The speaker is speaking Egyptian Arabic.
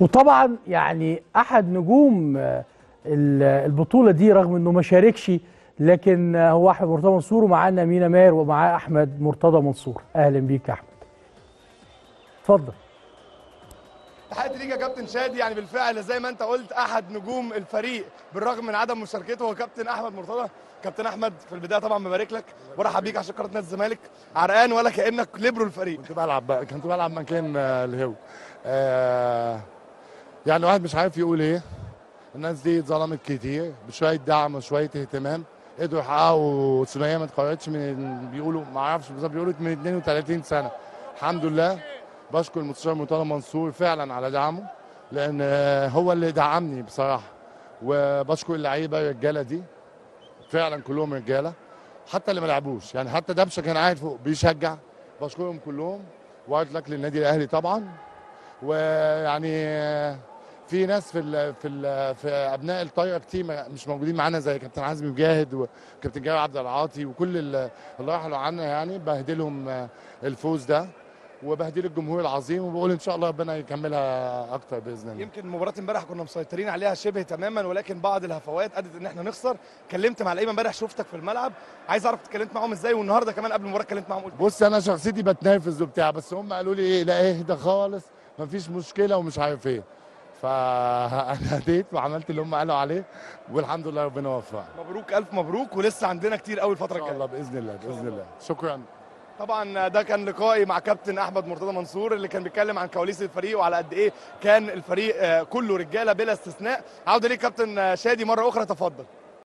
وطبعا يعني احد نجوم آه، ال- البطوله دي رغم انه ما شاركش لكن آه، هو احمد مرتضى منصور ومعانا مينا ماهر ومعاه احمد مرتضى منصور اهلا بيك يا احمد اتفضل تحياتي ليك يا كابتن شادي يعني بالفعل زي ما انت قلت احد نجوم الفريق بالرغم من عدم مشاركته هو كابتن احمد مرتضى كابتن احمد في البدايه طبعا ببارك لك برحب بيك عشان قناه نادي الزمالك عرقان ولا كانك ليبرو الفريق كنت بلعب بقى كنت بلعب مكان آه، الهو آه يعني واحد مش عارف يقول ايه الناس دي اتظلمت كتير بشويه دعم وشويه اهتمام قدروا يحققوا ثنائيه ما اتكررتش من بيقولوا ما اعرفش بالظبط بيقولوا من 32 سنه الحمد لله بشكر المستشار مرتضى منصور فعلا على دعمه لان آه، هو اللي دعمني بصراحه وبشكر اللعيبه الرجاله دي فعلا كلهم رجاله حتى اللي ما لعبوش يعني حتى دبشه كان قاعد فوق بيشجع بشكرهم كلهم وارد لك للنادي الاهلي طبعا ويعني في ناس في ال في ال في ابناء الطايره كتير ما- مش موجودين معانا زي كابتن عزمي مجاهد وكابتن جابر عبد العاطي وكل ال- اللي راحوا عنا يعني بهدلهم الفوز ده وبهدل الجمهور العظيم وبقول ان شاء الله ربنا يكملها اكتر باذن الله يمكن مباراه امبارح كنا مسيطرين عليها شبه تماما ولكن بعض الهفوات ادت ان احنا نخسر كلمت مع اللعيبه امبارح شفتك في الملعب عايز اعرف اتكلمت معاهم ازاي والنهارده كمان قبل المباراه اتكلمت معاهم قلت بص انا شخصيتي بتنافس وبتاع بس هم قالوا لي ايه لا اهدى خالص مفيش مشكله ومش عارف ايه فانا هديت وعملت اللي هم قالوا عليه والحمد لله ربنا وفقني مبروك الف مبروك ولسه عندنا كتير قوي الفتره ان شاء الجايه الله باذن الله باذن الله شكرا طبعا ده كان لقائي مع كابتن احمد مرتضى منصور اللي كان بيتكلم عن كواليس الفريق وعلى قد ايه كان الفريق آه، كله رجاله بلا استثناء عوده ليك كابتن آه، شادي مره اخرى تفضل